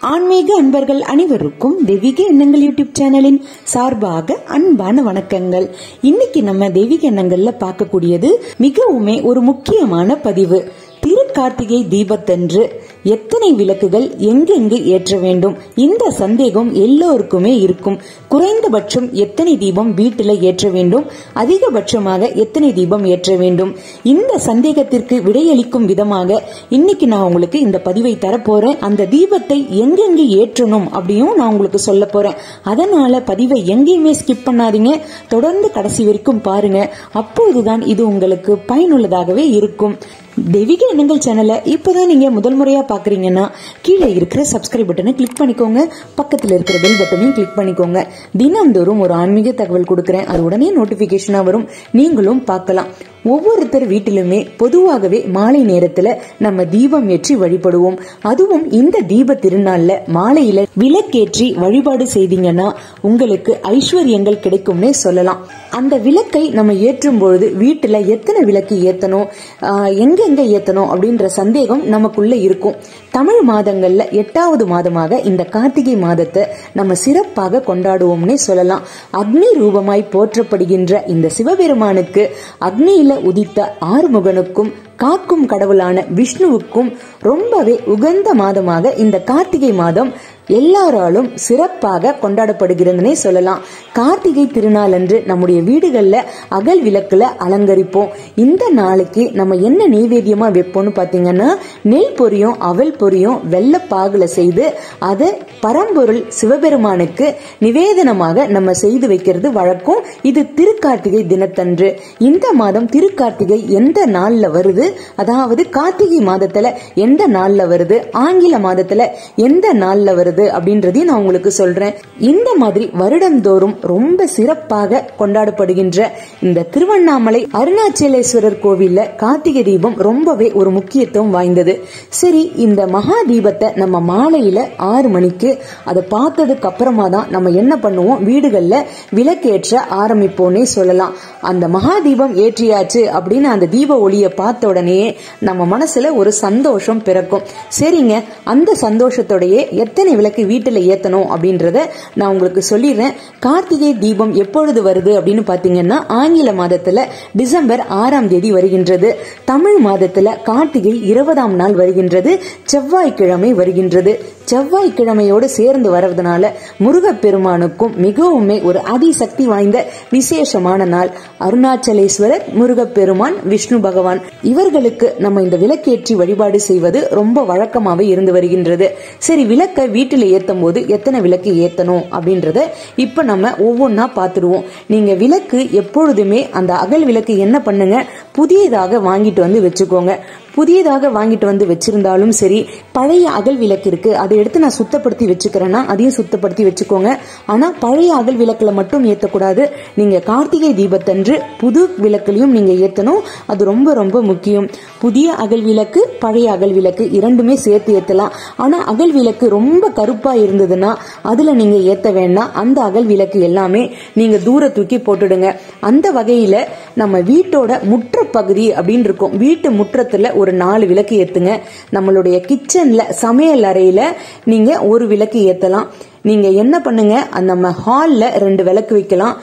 ஆன்மீக அன்பர்கள் அனைவருக்கும் தெய்வீக எண்ணங்கள் யூடியூப் சேனலின் சார்பாக அன்பான வணக்கங்கள் இன்னைக்கு நம்ம தெய்வீக எண்ணங்கள்ல பார்க்கக்கூடியது மிகவுமே ஒரு முக்கியமான பதிவு திருக்கார்த்திகை தீபத்தன்று எத்தனை விளக்குகள் எங்கெங்கு ஏற்ற வேண்டும் இந்த சந்தேகம் எல்லோருக்குமே இருக்கும் குறைந்தபட்சம் எத்தனை தீபம் வீட்டில் ஏற்ற வேண்டும் அதிகபட்சமாக எத்தனை தீபம் ஏற்ற வேண்டும் இந்த சந்தேகத்திற்கு விடையளிக்கும் விதமாக இன்னைக்கு நான் உங்களுக்கு இந்த பதிவை தரப்போறேன் அந்த தீபத்தை எங்கெங்கு ஏற்றணும் அப்படியும் நான் உங்களுக்கு சொல்ல போறேன் அதனால பதிவை எங்கேயுமே ஸ்கிப் பண்ணாதீங்க தொடர்ந்து கடைசி வரைக்கும் பாருங்க அப்போதுதான் இது உங்களுக்கு பயனுள்ளதாகவே இருக்கும் தெய்வீக எண்ணங்கள் சேனலை இப்போதான் நீங்க முதல் முறையா பாக்குறீங்கன்னா கீழே இருக்கிற சப்ஸ்கிரைப் பட்டனை கிளிக் பண்ணிக்கோங்க பக்கத்துல இருக்கிற பெல் பட்டனையும் கிளிக் பண்ணிக்கோங்க தினந்தோறும் ஒரு ஆன்மீக தகவல் கொடுக்கறேன் அது உடனே நோட்டிபிகேஷனா வரும் நீங்களும் பார்க்கலாம் ஒவ்வொருத்தர் வீட்டிலுமே பொதுவாகவே மாலை நேரத்துல நம்ம தீபம் ஏற்றி வழிபடுவோம் அதுவும் இந்த தீப திருநாள்ல மாலையில விளக்கேற்றி வழிபாடு செய்தீங்கன்னா உங்களுக்கு ஐஸ்வர்யங்கள் கிடைக்கும்னே சொல்லலாம் அந்த விளக்கை நம்ம ஏற்றும் பொழுது வீட்டுல எத்தனை விளக்கு ஏத்தணும் ஆஹ் எங்கெங்க ஏத்தணும் அப்படின்ற சந்தேகம் நமக்குள்ள இருக்கும் தமிழ் மாதங்கள்ல எட்டாவது மாதமாக இந்த கார்த்திகை மாதத்தை நம்ம சிறப்பாக கொண்டாடுவோம்னே சொல்லலாம் அக்னி ரூபமாய் போற்றப்படுகின்ற இந்த சிவபெருமானுக்கு அக்னியில உதித்த ஆறுமுகனுக்கும் காக்கும் கடவுளான விஷ்ணுவுக்கும் ரொம்பவே உகந்த மாதமாக இந்த கார்த்திகை மாதம் எல்லாராலும் சிறப்பாக கொண்டாடப்படுகிறதுனே சொல்லலாம் கார்த்திகை திருநாள் அன்று நம்முடைய வீடுகள்ல அகல் விளக்குல அலங்கரிப்போம் இந்த நாளைக்கு நம்ம என்ன நெய்வேத்தியமா வைப்போம்னு பாத்தீங்கன்னா நெல் பொரியும் அவல் பொரியும் வெள்ளப்பாகுல செய்து அதை பரம்பொருள் சிவபெருமானுக்கு நிவேதனமாக நம்ம செய்து வைக்கிறது வழக்கம் இது திருக்கார்த்திகை தினத்தன்று இந்த மாதம் திருக்கார்த்திகை எந்த நாள்ல வருது அதாவது கார்த்திகை மாதத்துல எந்த நாள்ல வருது ஆங்கில மாதத்துல எந்த நாள்ல வருது அப்படின்றதையும் நான் உங்களுக்கு சொல்றேன் இந்த மாதிரி வருடந்தோறும் ரொம்ப சிறப்பாக கொண்டாடப்படுகின்ற இந்த திருவண்ணாமலை அருணாச்சலேஸ்வரர் கோவில்ல கார்த்திகை தீபம் ரொம்பவே ஒரு முக்கியத்துவம் வாய்ந்தது சரி இந்த மகா தீபத்தை நம்ம மாலையில ஆறு மணிக்கு அதை பார்த்ததுக்கு அப்புறமா தான் நம்ம என்ன பண்ணுவோம் வீடுகள்ல விளக்கேற்ற ஆரம்பிப்போம்னே சொல்லலாம் அந்த மகா தீபம் ஏற்றியாச்சு அப்படின்னு அந்த தீப ஒளியை பார்த்த உடனே நம்ம மனசுல ஒரு சந்தோஷம் பிறக்கும் சரிங்க அந்த சந்தோஷத்தோடயே எத்தனை விளக்கு வீட்டுல ஏத்தணும் அப்படின்றத நான் உங்களுக்கு சொல்லிடுறேன் கார்த்திகை தீபம் எப்பொழுது வருது அப்படின்னு பாத்தீங்கன்னா ஆங்கில மாதத்துல டிசம்பர் ஆறாம் தேதி வருகின்றது தமிழ் மாதத்துல கார்த்திகை இருபதாம் நாள் வருகின்றது செவ்வாய்க்கிழமை வருகின்றது செவ்வாய்க்கிழமையோடு சேர்ந்து வர்றதுனால முருகப்பெருமானுக்கும் மிகவுமே ஒரு அதிசக்தி வாய்ந்த விசேஷமான நாள் அருணாச்சலேஸ்வரர் முருகப்பெருமான் விஷ்ணு பகவான் இவர்களுக்கு நம்ம இந்த விளக்கேற்றி வழிபாடு செய்வது ரொம்ப வழக்கமாவே இருந்து வருகின்றது சரி விளக்கை வீட்டில் ஏத்தும் போது எத்தனை விளக்கு ஏத்தணும் அப்படின்றத இப்ப நம்ம ஒவ்வொன்னா பார்த்துடுவோம் நீங்க விளக்கு எப்பொழுதுமே அந்த அகல் விளக்கு என்ன பண்ணுங்க புதியதாக வாங்கிட்டு வந்து வச்சுக்கோங்க புதியதாக வாங்கிட்டு வந்து வச்சிருந்தாலும் சரி பழைய அகல் விளக்கு இருக்கு அதை எடுத்து நான் சுத்தப்படுத்தி வச்சுக்கிறேன்னா அதையும் சுத்தப்படுத்தி வச்சுக்கோங்க ஆனா பழைய அகல் விளக்குல மட்டும் ஏத்தக்கூடாது நீங்க கார்த்திகை தீபத்தன்று புது விளக்குலையும் நீங்க ஏத்தணும் அது ரொம்ப ரொம்ப முக்கியம் புதிய அகல் விளக்கு பழைய அகல் விளக்கு இரண்டுமே சேர்த்து ஏத்தலாம் ஆனா அகல் விளக்கு ரொம்ப கருப்பா இருந்ததுன்னா அதுல நீங்க ஏத்த வேண்டாம் அந்த அகல் விளக்கு எல்லாமே நீங்க தூர தூக்கி போட்டுடுங்க அந்த வகையில நம்ம வீட்டோட முற்ற பகுதி அப்படின்னு இருக்கும் வீட்டு முற்றத்துல ஒரு நாலு விளக்கு ஏத்துங்க நம்மளுடைய கிச்சன்ல சமையல் அறையில நீங்க ஒரு விளக்கு ஏத்தலாம் நீங்க என்ன பண்ணுங்க நம்ம ஹால்ல ரெண்டு விளக்கு வைக்கலாம்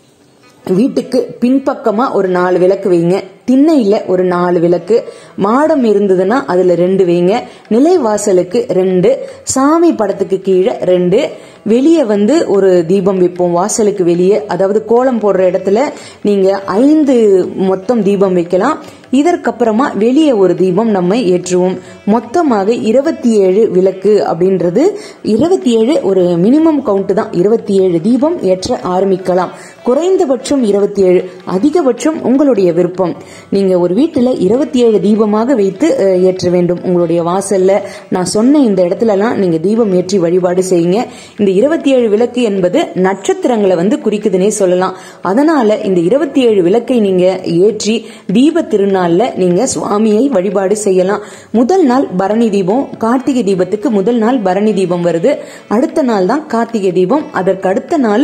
வீட்டுக்கு பின்பக்கமா ஒரு நாலு விளக்கு வைங்க திண்ணையில ஒரு நாலு விளக்கு மாடம் இருந்ததுன்னா அதுல ரெண்டு வைங்க நிலைவாசலுக்கு ரெண்டு சாமி படத்துக்கு கீழே ரெண்டு வெளியே வந்து ஒரு தீபம் வைப்போம் வாசலுக்கு வெளியே அதாவது கோலம் போடுற இடத்துல நீங்க ஐந்து மொத்தம் தீபம் வைக்கலாம் இதற்கப்புறமா வெளியே ஒரு தீபம் நம்ம ஏற்றுவோம் மொத்தமாக இருபத்தி ஏழு விளக்கு அப்படின்றது இருபத்தி ஏழு ஒரு மினிமம் கவுண்ட் தான் இருபத்தி ஏழு தீபம் ஏற்ற ஆரம்பிக்கலாம் குறைந்தபட்சம் இருபத்தி ஏழு அதிகபட்சம் உங்களுடைய விருப்பம் நீங்க ஒரு வீட்டுல இருபத்தி ஏழு தீபமாக வைத்து ஏற்ற வேண்டும் உங்களுடைய வாசல்ல நான் சொன்ன இந்த இடத்துலலாம் நீங்க தீபம் ஏற்றி வழிபாடு செய்யுங்க இந்த இருபத்தி ஏழு விளக்கு என்பது நட்சத்திரங்களை வந்து குறிக்குதுன்னே சொல்லலாம் அதனால இந்த இருபத்தி ஏழு விளக்கை நீங்க ஏற்றி தீப திருநாள்ல நீங்க சுவாமியை வழிபாடு செய்யலாம் முதல் நாள் பரணி தீபம் கார்த்திகை தீபத்துக்கு முதல் நாள் பரணி தீபம் வருது அடுத்த நாள் தான் கார்த்திகை தீபம் அதற்கு அடுத்த நாள்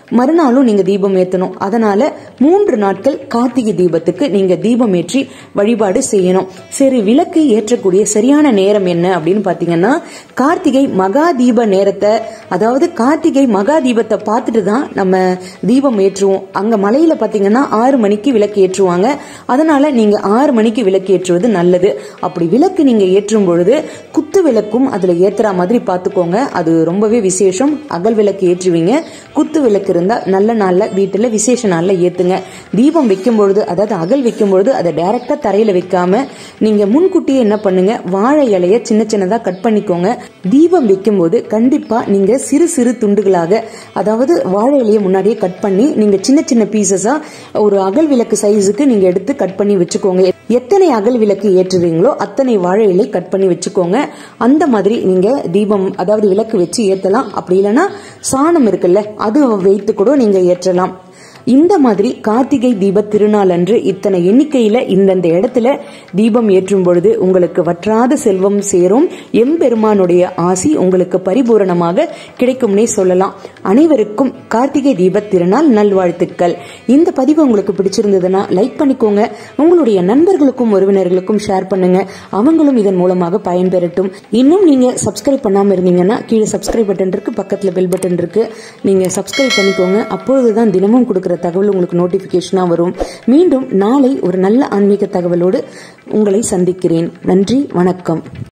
மறுநாளும் நீங்க தீபம் ஏத்தணும் அதனால மூன்று நாட்கள் கார்த்திகை தீபத்துக்கு நீங்க தீபம் ஏற்றி வழிபாடு செய்யணும் சரி விளக்கு ஏற்றக்கூடிய சரியான நேரம் என்ன அப்படின்னு பாத்தீங்கன்னா கார்த்திகை மகா தீப நேரத்தை அதாவது கார்த்திகை மகா தீபத்தை பார்த்துட்டு தான் நம்ம தீபம் ஏற்றுவோம் அங்க மலையில பாத்தீங்கன்னா ஆறு மணிக்கு விளக்கு ஏற்றுவாங்க அதனால நீங்க ஆறு மணிக்கு விளக்கு ஏற்றுவது நல்லது அப்படி விளக்கு நீங்க ஏற்றும் பொழுது குத்து விளக்கும் அதுல ஏத்துற மாதிரி பாத்துக்கோங்க அது ரொம்பவே விசேஷம் அகல் விளக்கு ஏற்றுவீங்க குத்து விளக்கு இருந்தா நல்ல நாள்ல வீட்டுல விசேஷ நாள்ல ஏத்துங்க தீபம் வைக்கும் பொழுது அதாவது அகல் வைக்கும் பொழுது அதை டைரக்டா தரையில வைக்காம நீங்க முன்கூட்டியே என்ன பண்ணுங்க வாழை இலைய சின்ன சின்னதா கட் பண்ணிக்கோங்க தீபம் வைக்கும் போது கண்டிப்பா நீங்க சிறு சிறு துண்டுகளாக அதாவது வாழை இலையை முன்னாடியே கட் பண்ணி நீங்க சின்ன சின்ன பீசஸா ஒரு அகல் விளக்கு சைஸுக்கு நீங்க எடுத்து கட் பண்ணி வச்சுக்கோங்க எத்தனை அகல் விளக்கு ஏற்றுறீங்களோ அத்தனை வாழை இலை கட் பண்ணி வச்சுக்கோங்க அந்த மாதிரி நீங்க தீபம் அதாவது விளக்கு வச்சு ஏத்தலாம் அப்படி இல்லைன்னா சாணம் இருக்குல்ல அது வைத்து கூட நீங்க ஏற்றலாம் இந்த மாதிரி கார்த்திகை தீப திருநாள் அன்று இத்தனை எண்ணிக்கையில இந்தந்த இடத்துல தீபம் ஏற்றும் பொழுது உங்களுக்கு வற்றாத செல்வம் சேரும் எம்பெருமானுடைய ஆசி உங்களுக்கு பரிபூரணமாக கிடைக்கும்னே சொல்லலாம் அனைவருக்கும் கார்த்திகை தீப திருநாள் நல்வாழ்த்துக்கள் இந்த பதிவு உங்களுக்கு பிடிச்சிருந்ததுன்னா லைக் பண்ணிக்கோங்க உங்களுடைய நண்பர்களுக்கும் உறவினர்களுக்கும் ஷேர் பண்ணுங்க அவங்களும் இதன் மூலமாக பயன்பெறட்டும் இன்னும் நீங்க சப்ஸ்கிரைப் பண்ணாம இருந்தீங்கன்னா கீழே சப்ஸ்கிரைப் பட்டன் இருக்கு பக்கத்துல பெல் பட்டன் இருக்கு நீங்க சப்ஸ்கிரைப் பண்ணிக்கோங்க அப்பொழுதுதான் தினமும் கொடுக்கிற தகவல் உங்களுக்கு நோட்டிபிகேஷனா வரும் மீண்டும் நாளை ஒரு நல்ல ஆன்மீக தகவலோடு உங்களை சந்திக்கிறேன் நன்றி வணக்கம்